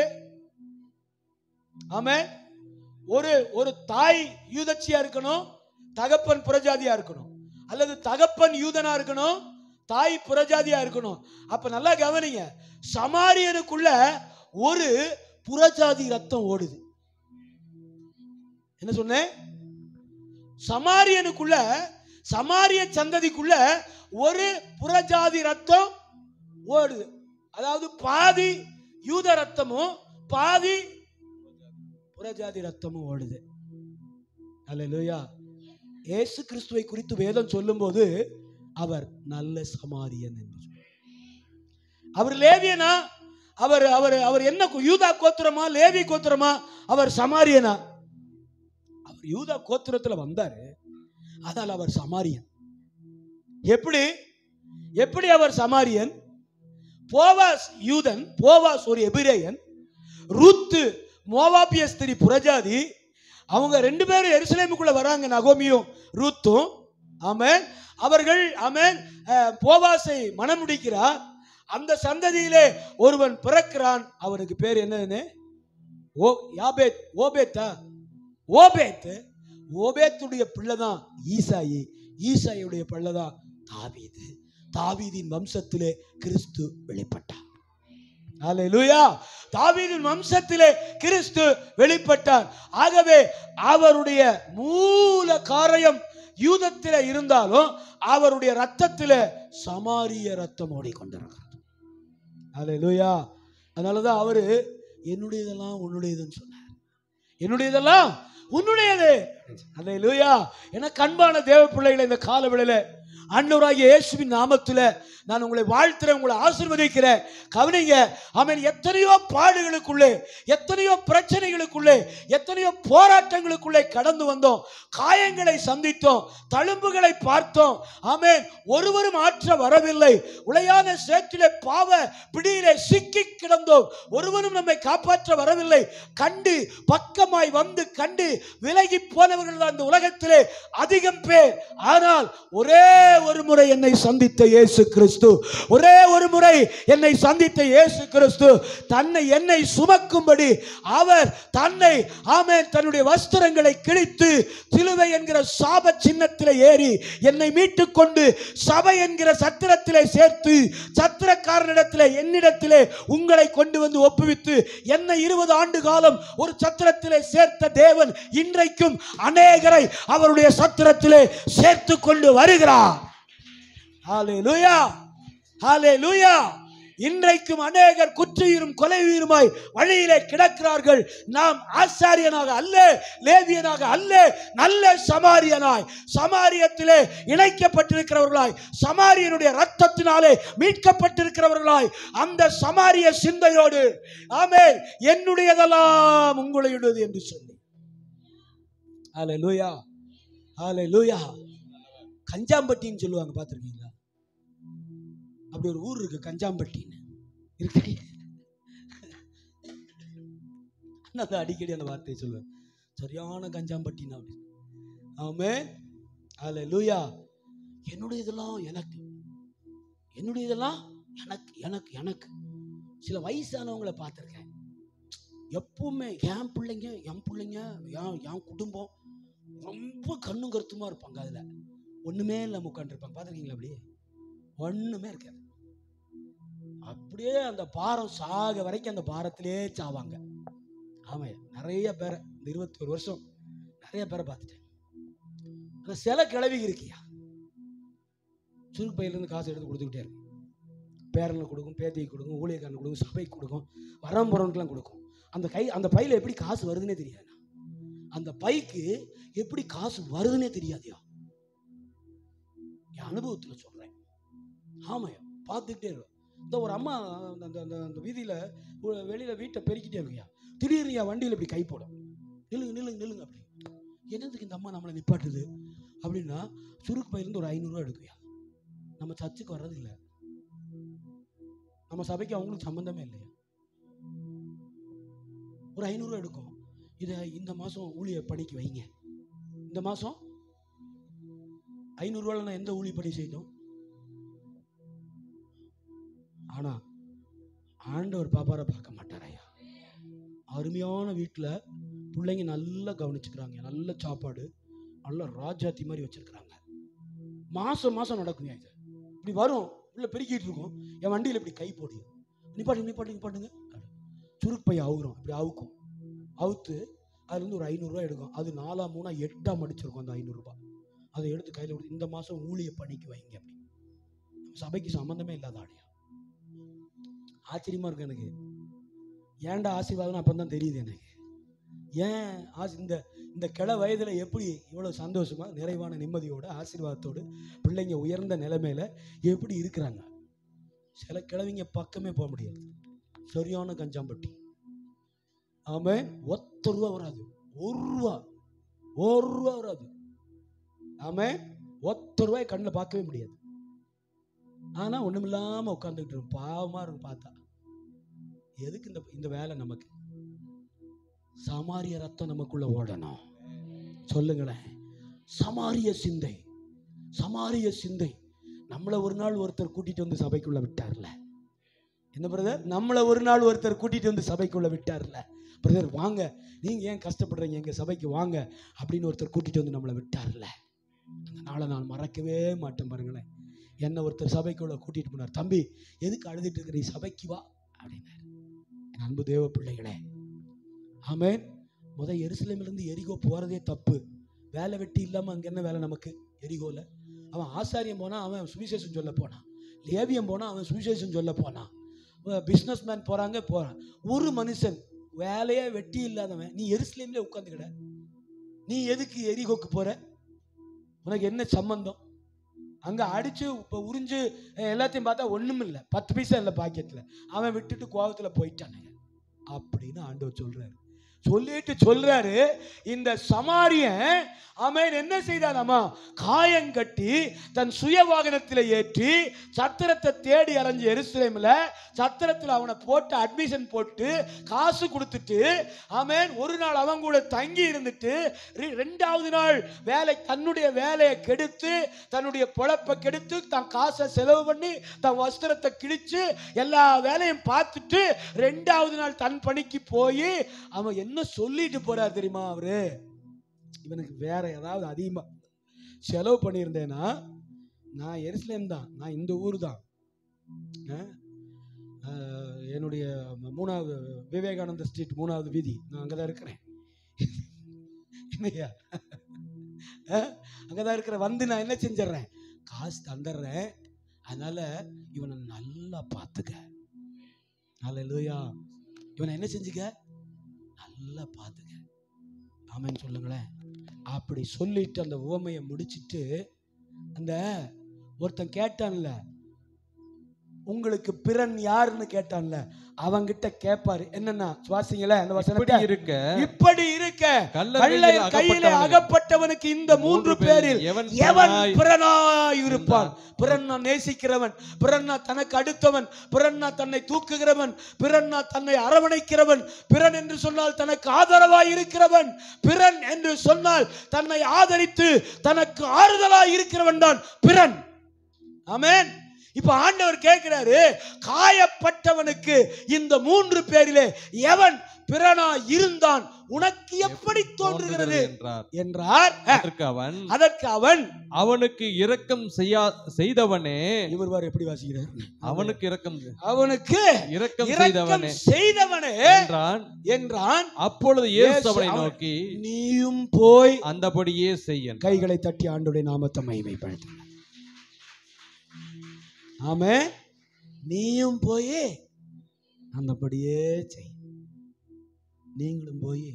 B: ஆமே ஒரு ஒரு தாய் யூதச்சியா இருக்கணும் தகப்பன் புறஜாதியா இருக்கணும் அல்லது தகப்பன் யூதனா இருக்கணும் தாய் புறஜாதியா இருக்கணும் அப்ப நல்லா கவனிங்க சமாரியனுக்குள்ள ஒரு புறஜாதி ரத்தம் ஓடுது என்ன சொன்னேன் சமாரியனுக்குள்ள சமாரிய சந்ததிக்குள்ள ஒரு புறஜாதி ரத்தம் ஓடுது அதாவது பாதி யூத ரத்தமும் பாதி புறஜாதி ரத்தமும் ஓடுது அல்லேலூயா இயேசு கிறிஸ்துவை குறித்து வேதம் சொல்லும்போது அவர் நல்ல சமாரியன் என்று சொல்லி. அவர் லேவியனா அவர் அவர் அவர் என்ன கு- யூதா கோத்திரமா லேவி கோத்திரமா அவர் சமாரியனா அவர் யூதா கோத்திரத்துல வந்தாரு ஆனால் அவர் சமாரியன் எப்படி எப்படி அவர் சமாரியன் போவாஸ் யூதன் போவாஸ் ஒரு எபிரேயன் ருத்து மோவாபிய ஸ்திரி புறஜாதி அவங்க ரெண்டு பேரும் எருசலேமுக்குள்ள வராங்க நகோமியும் ரூத்தும் ஆமென் அவர்கள் ஆமென் அஹ், போவாசை மணமுடிக்கிறார் அந்த சந்ததியிலே ஒருவன் பிறக்கிறான் அவனுக்கு பேர் என்னதுன்னு ஓ யாபேத் ஓபேத்தா ஓபேத் ஓபேத்துடைய பிள்ளை தான் ஈசாயி ஈசாயுடைய பிள்ளை தான் தாவீது தாவீதின் வம்சத்திலே கிறிஸ்து வெளிப்பட்டார் அல்லேலூயா தாவீதின் வம்சத்திலே கிறிஸ்து வெளிப்பட்டார் ஆகவே அவருடைய மூல காரியம் யூதத்திலே இருந்தாலும் அவருடைய ரத்தத்திலே சமாரிய ரத்தம் ஓடிக்கொண்டிருக்கிறது அல்லேலூயா அதனாலதான் அவரு என்னுடையதெல்லாம் உன்னுடையதுன்னு சொன்னார் என்னுடையதெல்லாம் உன்னுடையது அல்லேலூயா எனக்கு அன்பான தேவ பிள்ளைகளை இந்த கால வேளையில ஆண்டவராகிய இயேசுவின் நாமத்துல நான் உங்களை வாழ்த்துறேன் உங்களை ஆசீர்வதிக்கிறேன் கவனிங்க அவன் எத்தனையோ பாடுகளுக்குள்ளே எத்தனையோ பிரச்சனைகளுக்குள்ளே எத்தனையோ போராட்டங்களுக்குள்ளே கடந்து வந்தோம் காயங்களை சந்தித்தோம் தழும்புகளை பார்த்தோம் ஆமென் ஒருவரும் ஆற்ற வரவில்லை உளையான சேற்றிலே பாவ பிடியிலே சிக்கி கிடந்தோம் ஒருவரும் நம்மை காப்பாற்ற வரவில்லை கண்டு பக்கமாய் வந்து கண்டு விலகி போனவர்கள் தான் இந்த உலகத்திலே அதிகம் பேர் ஆனால் ஒரே ஒரு முறை என்னை சந்தித்த இயேசு கிறிஸ்து ஒரே ஒரு முறை என்னை சந்தித்த இயேசு கிறிஸ்து தன்னை என்னை சுமக்கும்படி அவர் தன்னை ஆமென் தன்னுடைய வஸ்திரங்களை கிழித்து சிலுவை என்கிற சாப சின்னத்திலே ஏறி என்னை மீட்டுக் கொண்டு சபை என்கிற சத்திரத்திலே சேர்த்து சத்திரக்காரனிடத்திலே என்னிடத்திலே உங்களை கொண்டு வந்து ஒப்புவித்து என்னை இருபது ஆண்டு காலம் ஒரு சத்திரத்திலே சேர்த்த தேவன் இன்றைக்கும் அநேகரை அவருடைய சத்திரத்திலே சேர்த்து கொண்டு வருகிறார் ஹalleluya ஹalleluya இன்றைக்கும் அநேகர் குற்றியுரும் கொலையுயிருமாய் வழியிலே கிடக்கிறார்கள் நாம் ஆசாரியனாக அல்ல லேவியனாக அல்ல நல்ல சமாரியனாய் சமாரியத்திலே இணைக்கப்பட்டிருக்கிறவர்களாய் சமாரியனுடைய ரத்தத்தினாலே மீட்கப்பட்டிருக்கிறவர்களாய் அந்த சமாரிய சிந்தையோடு ஆமென் என்னுடையதெல்லாம் உங்களுடையது என்று சொல்லி ஹாலே லூயா ஹாலே லூயா கஞ்சாம்பட்டின்னு சொல்லுவாங்க பார்த்துருக்கீங்களா அப்படி ஒரு ஊர் இருக்கு கஞ்சாம்பட்டின்னு இருக்கு நான் அதை அடிக்கடி அந்த வார்த்தையை சொல்லுவேன் சரியான கஞ்சாம்பட்டின்னு அப்படி ஆமே ஹாலே லூயா என்னுடைய இதெல்லாம் எனக்கு என்னுடைய இதெல்லாம் எனக்கு எனக்கு எனக்கு சில வயசானவங்களை பார்த்துருக்கேன் எப்பவுமே என் பிள்ளைங்க என் பிள்ளைங்க என் என் குடும்பம் ரொம்ப கண்ணும் கருத்துமா இருப்பாங்க அதுல ஒண்ணுமே இல்லாம உட்காந்துருப்பாங்க பார்த்துருக்கீங்களா அப்படி ஒண்ணுமே இருக்காது அப்படியே அந்த பாரம் சாக வரைக்கும் அந்த பாரத்திலே சாவாங்க ஆமா நிறைய பேரை இந்த இருபத்தி ஒரு வருஷம் நிறைய பேரை பார்த்துட்டேன் அந்த சில கிளவி இருக்கியா சுருக்கு பையிலேருந்து காசு எடுத்து கொடுத்துக்கிட்டே இருக்கு பேரனுக்கு கொடுக்கும் பேத்திக்கு கொடுக்கும் ஊழியக்காரனுக்கு கொடுக்கும் சபைக்கு கொடுக்கும் வரம்புறவனுக்குலாம் கொடுக்கும் அந்த கை அந்த பையில எப்படி காசு வருதுன்னே தெரியாது அந்த பைக்கு எப்படி காசு வருதுன்னே தெரியாதுயா என் அனுபவத்தில் சொல்றேன் ஆமாயா பார்த்துக்கிட்டே இருக்கும் இந்த ஒரு அம்மா அந்த அந்த அந்த அந்த வீதியில ஒரு வெளியில வீட்டை பெருக்கிட்டே இருக்கியா திடீர்னு என் வண்டியில் இப்படி கை போடும் நில்லுங்க நில்லுங்க நில்லுங்க அப்படி என்னதுக்கு இந்த அம்மா நம்மளை நிப்பாட்டுது அப்படின்னா சுருக்கு பையிலேருந்து ஒரு ஐநூறுரூவா எடுக்குயா நம்ம சர்ச்சுக்கு வர்றது இல்லை நம்ம சபைக்கு அவங்களுக்கு சம்பந்தமே இல்லையா ஒரு ஐநூறுரூவா எடுக்கும் இதை இந்த மாதம் ஊழிய பணிக்கு வைங்க இந்த மாதம் ஐநூறுரூவால நான் எந்த ஊழிய பணி செய்யணும் ஆனா ஆண்டவர் பாப்பாரை பார்க்க மாட்டாரையா அருமையான வீட்டில் பிள்ளைங்க நல்லா கவனிச்சுக்கிறாங்க நல்ல சாப்பாடு நல்ல ராஜாத்தி மாதிரி வச்சிருக்கிறாங்க மாசம் மாசம் நடக்குங்க இது இப்படி வரும் உள்ள பெருக்கிட்டு இருக்கும் என் வண்டியில் இப்படி கை போடு நிப்பாட்டுங்க நிப்பாட்டுங்க நிப்பாட்டுங்க சுருக்கு பைய அவுகிறோம் இப்படி அவுக்கும் அவுத்து அதுலேருந்து ஒரு ஐநூறுரூவா எடுக்கும் அது நாலா மூணா எட்டா மடிச்சிருக்கும் அந்த ஐநூறுரூபா அதை எடுத்து கையில் கொடுத்து இந்த மாதம் ஊழிய பணிக்கு வைங்க அப்படி நம்ம சபைக்கு சம்மந்தமே இல்லாத ஆடியா ஆச்சரியமா இருக்கு எனக்கு ஏன்டா ஆசீர்வாதம் அப்போ தான் தெரியுது எனக்கு ஏன் ஆசி இந்த இந்த கிள வயதுல எப்படி இவ்வளவு சந்தோஷமா நிறைவான நிம்மதியோட ஆசீர்வாதத்தோடு பிள்ளைங்க உயர்ந்த நிலைமையில எப்படி இருக்கிறாங்க சில கிழவிங்க பக்கமே போக முடியாது சரியான கஞ்சாம்பட்டி ஆமே ஒத்த ரூபா வராது ஒரு ரூபா ஒரு ரூபா வராது ஆமே ஒத்த ரூபாய் கண்ணில் பார்க்கவே முடியாது ஆனா ஒண்ணுமில்லாம உட்காந்துக்கிட்டு இருக்கும் பாவமா இருக்கும் பார்த்தா எதுக்கு இந்த இந்த வேலை நமக்கு சமாரிய ரத்தம் நமக்குள்ள ஓடணும் சொல்லுங்களேன் சமாரிய சிந்தை சமாரிய சிந்தை நம்மளை ஒரு நாள் ஒருத்தர் கூட்டிட்டு வந்து சபைக்குள்ள விட்டார்ல என்ன பிரதர் நம்மளை ஒரு நாள் ஒருத்தர் கூட்டிட்டு வந்து சபைக்குள்ள விட்டார்ல பிரதர் வாங்க நீங்க ஏன் கஷ்டப்படுறீங்க எங்க சபைக்கு வாங்க அப்படின்னு ஒருத்தர் கூட்டிட்டு வந்து நம்மளை விட்டார்ல அந்த நாளை நான் மறக்கவே மாட்டேன் பாருங்களேன் என்ன ஒருத்தர் சபைக்குள்ள கூட்டிட்டு போனார் தம்பி எதுக்கு அழுதுட்டு இருக்கிற நீ சபைக்கு வா அப்படின்னாரு என் அன்பு தேவ பிள்ளைகளே ஆமென் முத எருசலேமிலிருந்து எரிகோ போறதே தப்பு வேலை வெட்டி இல்லாம அங்க என்ன வேலை நமக்கு எரிகோல அவன் ஆசாரியம் போனா அவன் சுவிசேஷம் சொல்ல போனான் லேவியம் போனா அவன் சுவிசேஷம் சொல்ல போனான் பிஸ்னஸ் மேன் போறாங்க போறான் ஒரு மனுஷன் வேலையே வெட்டி இல்லாதவன் நீ எருசலேம்ல உட்காந்துக்கிட நீ எதுக்கு எரிகோக்கு போற உனக்கு என்ன சம்பந்தம் அங்க அடிச்சு இப்ப உறிஞ்சு அஹ், எல்லாத்தையும் பார்த்தா ஒண்ணும் இல்லை பத்து பைசா இல்லை பாக்கெட்ல அவன் விட்டுட்டு கோவத்துல போயிட்டானுங்க அப்படின்னு ஆண்டவர் சொல்றாரு சொல்லிட்டு சொல்றாரு இந்த சமாரியன் அவன் என்ன செய்தானாமா காயம் கட்டி தன் சுய வாகனத்தில் ஏற்றி சத்திரத்தை தேடி அலைஞ்சு எருசலேம்ல சத்திரத்தில் அவனை போட்டு அட்மிஷன் போட்டு காசு கொடுத்துட்டு அவன் ஒரு நாள் அவன் கூட தங்கி இருந்துட்டு ரெ- ரெண்டாவது நாள் வேலை தன்னுடைய வேலையை கெடுத்து தன்னுடைய பொழப்பை கெடுத்து தன் காசை செலவு பண்ணி தன் வஸ்திரத்தை கிழிச்சு எல்லா வேலையும் பார்த்துட்டு ரெண்டாவது நாள் தன் பணிக்கு போய் அவன் என்ன சொல்லிட்டு போறார் தெரியுமா அவரு இவனுக்கு வேற ஏதாவது அதிகமா செலவு பண்ணியிருந்தேன்னா நான் எருசலேம் தான் நான் இந்த ஊர் தான் அஹ், அஹ், என்னுடைய மூணாவது விவேகானந்த ஸ்ட்ரீட் மூணாவது வீதி நான் அங்கே தான் இருக்கிறேன் என்னையா அஹ், அங்கதான் இருக்கிற வந்து நான் என்ன செஞ்சிடுறேன் காசு தந்துடுறேன் அதனால இவனை நல்லா பார்த்துக்க அல்லேலூயா இவனை என்ன செஞ்சுக்க நல்லா பார்த்துக்க ஆமென்னு சொல்லுங்களேன் அப்படி சொல்லிட்டு அந்த உவமையை முடிச்சிட்டு அந்த ஒருத்தன் கேட்டான்ல உங்களுக்கு பிறன் யாருன்னு கேட்டான்ல அவங்கிட்ட கேட்பாரு என்னன்னா சுவாசிங்களே அந்த
A: இப்படி
B: வசனத்தை
A: இருக்க
B: இப்படி இருக்க
A: கள்ளர்
B: கள்ள
A: கையில்
B: கையிலே
A: அகப்பட்டவனுக்கு
B: அகப்பட்டவனுக்கு இந்த மூன்று பேரில்
A: எவன்
B: எவன்
A: பிறனாய்
B: பிறனாய் இருப்பான் பிறன்னா நேசிக்கிறவன் பிறன்னா தனக்கு அடுத்தவன் பிறன்னா தன்னை தூக்குகிறவன் பிறன்னா தன்னை அரவணைக்கிறவன் பிறன் என்று சொன்னால் தனக்கு ஆதரவாய் இருக்கிறவன் பிறன் என்று சொன்னால் தன்னை ஆதரித்து தனக்கு ஆறுதலாய் இருக்கிறவன் தான் பிறன் ஆமென் இப்ப ஆண்டவர் கேட்கிறாரு காயப்பட்டவனுக்கு இந்த மூன்று பேரிலே எவன் பிறனா இருந்தான் உனக்கு எப்படி தோன்றுகிறது
A: என்றார்
B: என்றார்
A: அதற்கு அவன்
B: அதற்கு அவன்
A: அவனுக்கு இரக்கம் செய்யா செய்தவனே
B: இவர் வார் எப்படி வாசிக்கிறார்
A: அவனுக்கு இரக்கம்
B: அவனுக்கு
A: இரக்கம்
B: இரக்கம்
A: செய்தவனே
B: செய்தவனே
A: என்றான்
B: என்றான்
A: அப்பொழுது இயேசு
B: இயேசு
A: அவனை
B: அவன்-
A: நோக்கி
B: நீயும் போய்
A: அந்தபடியே செய்ய
B: கைகளை தட்டி ஆண்டுடைய நாமத்தை மகிமைப்படுத்த ஆமே நீயும் போய் அந்தபடியே செய் நீங்களும் போய்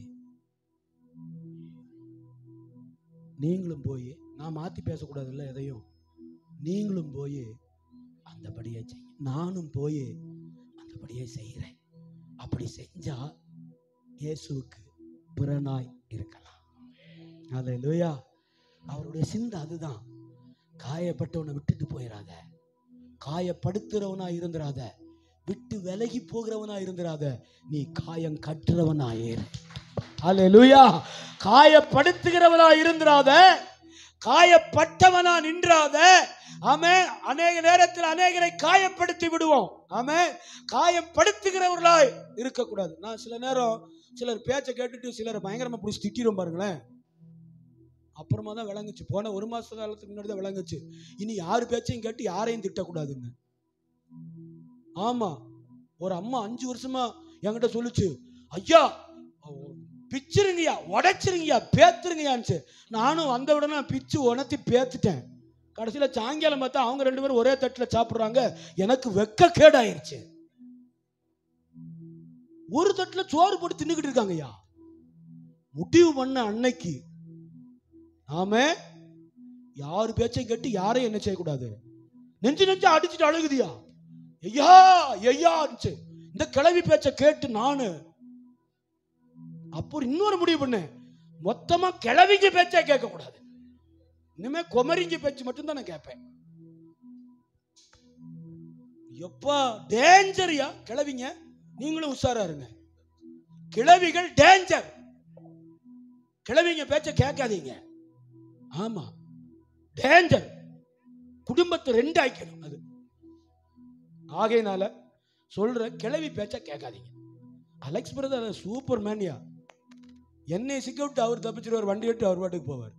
B: நீங்களும் போய் நான் மாத்தி பேசக்கூடாதுல்ல எதையும் நீங்களும் போய் அந்தபடியே செய் நானும் போய் அந்தபடியே செய்கிறேன் அப்படி செஞ்சா இயேசுவுக்கு பிறனாய் இருக்கலாம் அல்லேலூயா அவருடைய சிந்தை அதுதான் காயப்பட்டவனை விட்டுட்டு போயிடாத காயப்படுத்துறவனா இருந்துராத விட்டு விலகி போகிறவனா இருந்துராத நீ காயம் கட்டுறவனா ஏறு அல்லேலூயா காயப்படுத்துகிறவனா இருந்துராத காயப்பட்டவனா நின்றாத ஆமே அநேக நேரத்தில் அநேகரை காயப்படுத்தி விடுவோம் ஆமே காயப்படுத்துகிறவர்களாய் இருக்கக்கூடாது நான் சில நேரம் சிலர் பேச்சை கேட்டுட்டு சிலர் பயங்கரமா பிடிச்சி திட்டிடும் பாருங்களேன் அப்புறமா தான் விளங்குச்சு போன ஒரு மாச காலத்துக்கு முன்னாடி தான் விளங்குச்சு இனி யார் பேச்சையும் கேட்டு யாரையும் திட்டக்கூடாதுன்னு ஆமா ஒரு அம்மா அஞ்சு வருஷமா என்கிட்ட சொல்லுச்சு ஐயா பிச்சிருங்கய்யா உடைச்சிருங்கய்யா பேத்துருங்கய்யான்ச்சு நானும் வந்த உடனே பிச்சு உணர்த்தி பேத்துட்டேன் கடைசியில சாயங்காலம் பார்த்தா அவங்க ரெண்டு பேரும் ஒரே தட்டுல சாப்பிடுறாங்க எனக்கு வெக்க கேடாயிருச்சு ஒரு தட்டுல சோறு போட்டு தின்னுக்கிட்டு இருக்காங்கய்யா முடிவு பண்ண அன்னைக்கு ஆமே யார் பேச்சையும் கேட்டு யாரையும் என்ன செய்யக்கூடாது நெஞ்சு நெஞ்சு அடிச்சுட்டு அழுகுதியா ஐயா ஐயா இருந்துச்சு இந்த கிளவி பேச்சை கேட்டு நானு அப்போ இன்னொரு முடிவு பண்ணேன் மொத்தமா கிளவிங்க பேச்சே கேட்க கூடாது இனிமே குமரிங்க பேச்சு மட்டும்தான் நான் கேட்பேன் எப்பா டேஞ்சரியா கிளவிங்க நீங்களும் உஷாரா இருங்க கிளவிகள் டேஞ்சர் கிளவிங்க பேச்ச கேட்காதீங்க ஆமா டேஞ்சர் குடும்பத்தை ரெண்டு ஆக்கணும் அது ஆகையினால சொல்ற கிளவி பேச்ச கேட்காதீங்க அலெக்ஸ் பிரதர் சூப்பர் மேனியா என்னை சிக்கிவிட்டு அவர் தப்பிச்சிருவார் வண்டி விட்டு அவர் பாட்டுக்கு போவார்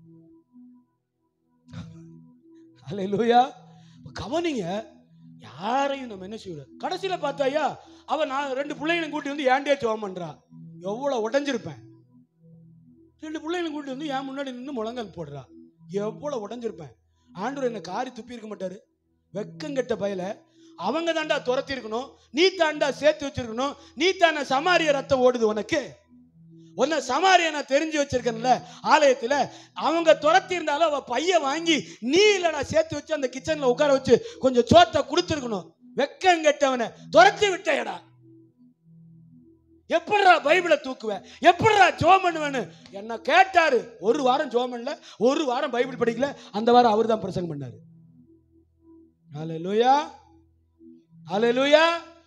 B: அல்ல லூயா கவனிங்க யாரையும் நம்ம என்ன செய்யக்கூடாது கடைசியில பார்த்தாயா அவன் நான் ரெண்டு பிள்ளைங்களையும் கூட்டி வந்து ஏன்டே ஜோம் பண்றா எவ்வளவு உடஞ்சிருப்பேன் ரெண்டு பிள்ளைங்களையும் கூட்டி வந்து என் முன்னாடி நின்று முழங்கால் போடுறா எவ்வளவு உடஞ்சிருப்பேன் ஆண்டவர் என்ன காரி துப்பி இருக்க மாட்டாரு வெக்கங்கெட்ட பயல அவங்க தாண்டா துரத்தி இருக்கணும் நீ தாண்டா சேர்த்து வச்சிருக்கணும் நீ தானே சமாரிய ரத்தம் ஓடுது உனக்கு உன்னை சமாரிய நான் தெரிஞ்சு வச்சிருக்கேன்ல ஆலயத்துல அவங்க துரத்தி இருந்தாலும் அவ பைய வாங்கி நீ இல்லடா சேர்த்து வச்சு அந்த கிச்சன்ல உட்கார வச்சு கொஞ்சம் சோத்தை கொடுத்துருக்கணும் வெக்கம் கெட்டவனை துரத்தி விட்டயடா எப்படிடா பைபிளை தூக்குவ எப்படிடா ஜோம் பண்ணுவேன்னு என்ன கேட்டாரு ஒரு வாரம் ஜோம் பண்ணல ஒரு வாரம் பைபிள் படிக்கல அந்த வாரம் அவர் தான் பிரசங்கம் பண்ணாரு ஹalleluya ஹalleluya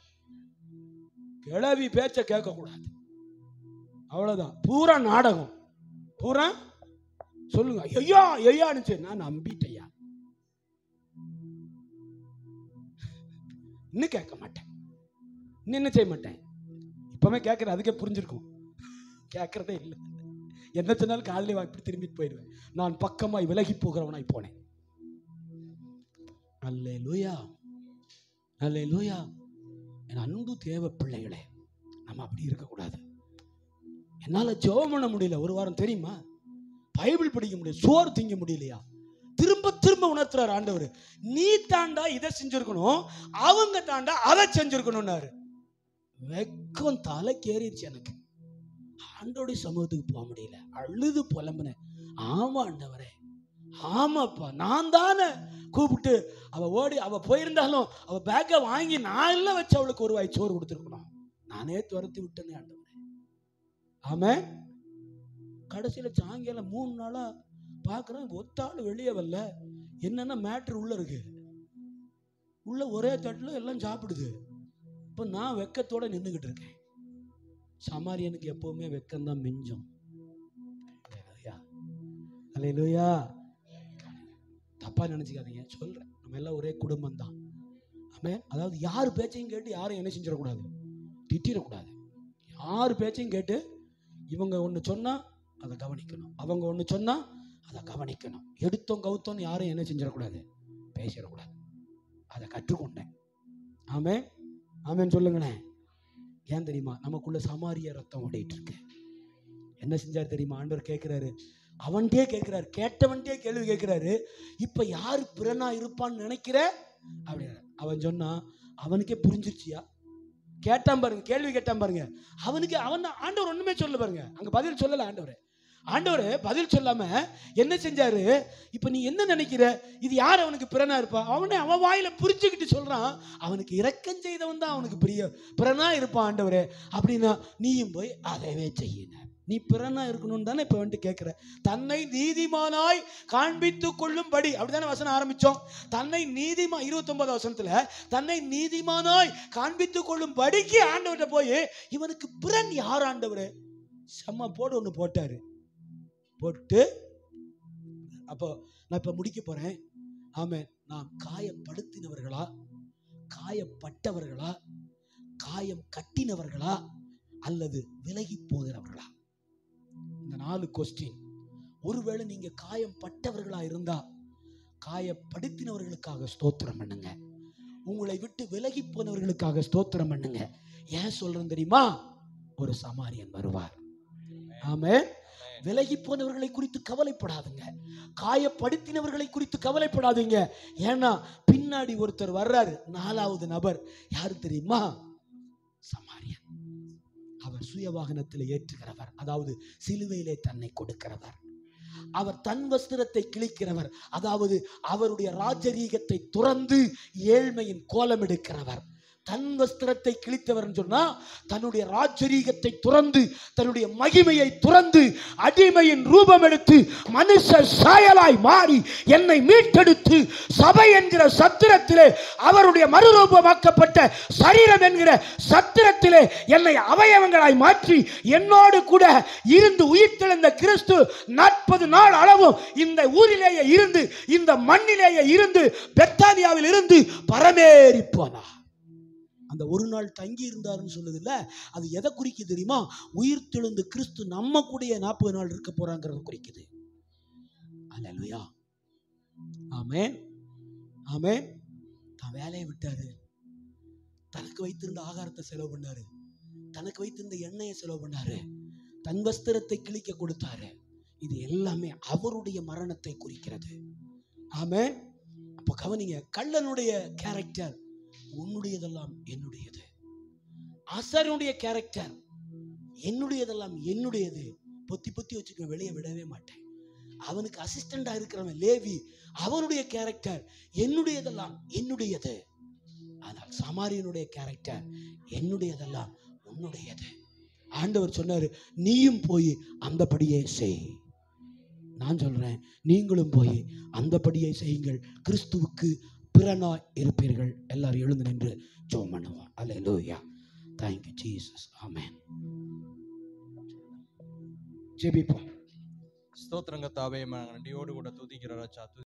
B: கிளவி பேச்ச கேட்க கூடாது அவ்வளவுதான் பூரா நாடகம் பூரா சொல்லுங்க ஐயா ஐயானுச்சு நான் நம்பிட்டேயா இன்னும் கேட்க மாட்டேன் இன்னும் என்ன செய்ய மாட்டேன் இப்பவுமே கேட்கறேன் அதுக்கே புரிஞ்சிருக்கும் கேட்கறதே இல்லை என்ன சொன்னாலும் காலையில இப்படி திரும்பிட்டு போயிடுவேன் நான் பக்கமாய் விலகி போகிறவனாய் போனேன் அல்லே லூயா அல்லே லூயா என் அன்பு தேவ பிள்ளைகளே நம்ம அப்படி இருக்கக்கூடாது என்னால் ஜெபம் பண்ண முடியல ஒரு வாரம் தெரியுமா பைபிள் படிக்க முடியல சோறு திங்க முடியலையா திரும்ப திரும்ப உணர்த்துறாரு ஆண்டவர் நீ தாண்டா இதை செஞ்சிருக்கணும் அவங்க தாண்டா அதை செஞ்சிருக்கணும்னாரு வெக்கம் தலைக்கு ஏறிடுச்சு எனக்கு ஆண்டோடைய சமூகத்துக்கு போக முடியல அழுது புலம்புனேன் ஆமா ஆண்டவரே ஆமாப்பா நான் தானே கூப்பிட்டு அவ ஓடி அவ போயிருந்தாலும் அவ பேக்கை வாங்கி நான் எல்லாம் வச்சு அவளுக்கு ஒரு வாய் சோறு கொடுத்துருக்கணும் நானே துரத்தி விட்டேனே ஆண்டவரே ஆமே கடைசியில சாயங்காலம் மூணு நாளா பார்க்குறேன் ஒத்தாள் வெளியே வரல என்னன்னா மேட்ரு உள்ள இருக்கு உள்ள ஒரே தட்டில் எல்லாம் சாப்பிடுது இப்போ நான் வெக்கத்தோட நின்றுக்கிட்டு இருக்கேன் சமாரியனுக்கு எப்பவுமே வெக்கம்தான் மிஞ்சம் அல்லேலூயா தப்பா நினைச்சுக்காதீங்க சொல்றேன் நம்ம எல்லாம் ஒரே குடும்பம் தான் ஆமென் அதாவது யார் பேச்சையும் கேட்டு யாரும் என்ன செஞ்சிடக்கூடாது திட்டிடக்கூடாது யார் பேச்சையும் கேட்டு இவங்க ஒன்று சொன்னா அதை கவனிக்கணும் அவங்க ஒன்று சொன்னா அதை கவனிக்கணும் எடுத்தோம் கவுத்தோம் யாரும் என்ன செஞ்சிடக்கூடாது பேசிடக்கூடாது அதை கற்றுக்கொண்டேன் ஆமே ஆமேன்னு சொல்லுங்களேன் ஏன் தெரியுமா நமக்குள்ள சமாரிய ரத்தம் ஓடிட்டு இருக்கு என்ன செஞ்சார் தெரியுமா ஆண்டவர் கேட்கிறாரு அவன்கிட்டயே கேட்கிறாரு கேட்டவன்கிட்டயே கேள்வி கேட்கிறாரு இப்ப யாரு பிறனா இருப்பான்னு நினைக்கிற அப்படின்னு அவன் சொன்னா அவனுக்கே புரிஞ்சிருச்சியா கேட்டான் பாருங்க கேள்வி கேட்டான் பாருங்க அவனுக்கு அவன் தான் ஆண்டவர் ஒண்ணுமே சொல்ல பாருங்க அங்க பதில் சொல்லல ஆண்டவர் ஆண்டவர் பதில் சொல்லாம என்ன செஞ்சாரு இப்ப நீ என்ன நினைக்கிற இது யார் அவனுக்கு பிறனா இருப்பா அவனே அவன் வாயில புரிஞ்சுக்கிட்டு சொல்றான் அவனுக்கு இரக்கம் செய்தவன் தான் அவனுக்கு பிரிய பிறனா இருப்பான் ஆண்டவரே அப்படின்னா நீயும் போய் அதவே செய்யின நீ பிறனா இருக்கணும்னு தானே இப்ப வந்துட்டு கேட்கிற தன்னை நீதிமானாய் காண்பித்து கொள்ளும்படி அப்படிதானே வசனம் ஆரம்பிச்சோம் தன்னை நீதிமா இருபத்தி ஒன்பது வசனத்துல தன்னை நீதிமானாய் காண்பித்து கொள்ளும் படிக்கு ஆண்டவர்கிட்ட போய் இவனுக்கு பிறன் யார் ஆண்டவரு செம்ம போடு ஒன்று போட்டாரு போட்டு அப்போ நான் இப்ப முடிக்க போறேன் ஆமே நாம் காயப்படுத்தினவர்களா காயப்பட்டவர்களா காயம் கட்டினவர்களா அல்லது விலகி போகிறவர்களா இந்த நாலு கொஸ்டின் ஒருவேளை நீங்க காயம் பட்டவர்களா இருந்தா காயப்படுத்தினவர்களுக்காக ஸ்தோத்திரம் பண்ணுங்க உங்களை விட்டு விலகி போனவர்களுக்காக ஸ்தோத்திரம் பண்ணுங்க ஏன் சொல்றேன் தெரியுமா ஒரு சமாரியன் வருவார் ஆமே விலகி போனவர்களை குறித்து கவலைப்படாதுங்க காயப்படுத்தினவர்களை குறித்து கவலைப்படாதீங்க ஏன்னா பின்னாடி ஒருத்தர் வர்றாரு நாலாவது நபர் யாரு தெரியுமா சமாரியன் அவர் சுய வாகனத்தில் ஏற்றுகிறவர் அதாவது சிலுவையிலே தன்னை கொடுக்கிறவர் அவர் தன் வஸ்திரத்தை கிழிக்கிறவர் அதாவது அவருடைய ராஜரீகத்தை துறந்து ஏழ்மையின் கோலம் எடுக்கிறவர் தன் வஸ்திரத்தை கிழித்தவர் சொன்னா தன்னுடைய ராஜரீகத்தை துறந்து தன்னுடைய மகிமையை துறந்து அடிமையின் ரூபம் எடுத்து மனுஷ சாயலாய் மாறி என்னை மீட்டெடுத்து சபை என்கிற சத்திரத்திலே அவருடைய மறுரூபமாக்கப்பட்ட சரீரம் என்கிற சத்திரத்திலே என்னை அவயவங்களாய் மாற்றி என்னோடு கூட இருந்து உயிர்த்தெழுந்த கிறிஸ்து நாற்பது நாள் அளவும் இந்த ஊரிலேயே இருந்து இந்த மண்ணிலேயே இருந்து பெத்தானியாவில் இருந்து பரமேறி போனார் அந்த ஒரு நாள் தங்கி இருந்தாருன்னு சொல்லுது இல்ல அது எதை குறிக்குது தெரியுமா உயிர் தெழுந்து கிறிஸ்து நம்ம கூடயே நாற்பது நாள் இருக்க போறாங்கிறத குறிக்குது அல்லேலூயா ஆமென் ஆமென் தான் வேலையை விட்டாரு தனக்கு வைத்திருந்த ஆகாரத்தை செலவு பண்ணாரு தனக்கு வைத்திருந்த எண்ணெயை செலவு பண்ணாரு தன் வஸ்திரத்தை கிழிக்க கொடுத்தாரு இது எல்லாமே அவருடைய மரணத்தை குறிக்கிறது ஆமென் அப்போ கவனிங்க கள்ளனுடைய கேரக்டர் உன்னுடையதெல்லாம் என்னுடையது அசருடைய கேரக்டர் என்னுடையதெல்லாம் என்னுடையது பொத்தி பொத்தி வச்சுக்க வெளியே விடவே மாட்டேன் அவனுக்கு அசிஸ்டண்டா இருக்கிறவன் லேவி அவனுடைய கேரக்டர் என்னுடையதெல்லாம் என்னுடையது ஆனால் சமாரியனுடைய கேரக்டர் என்னுடையதெல்லாம் உன்னுடையது ஆண்டவர் சொன்னாரு நீயும் போய் அந்தபடியே செய் நான் சொல்றேன் நீங்களும் போய் அந்தபடியே செய்யுங்கள் கிறிஸ்துவுக்கு பிறனாய் இருப்பீர்கள் எல்லாரும் எழுந்து நின்று ஜோம் பண்ணுவோம் அல்லேலூயா தேங்க்யூ ஜீசஸ் ஆமென் ஜெபிப்போம்
A: ஸ்தோத்திரங்க தாவே நன்றியோடு கூட துதிக்கிற ராஜா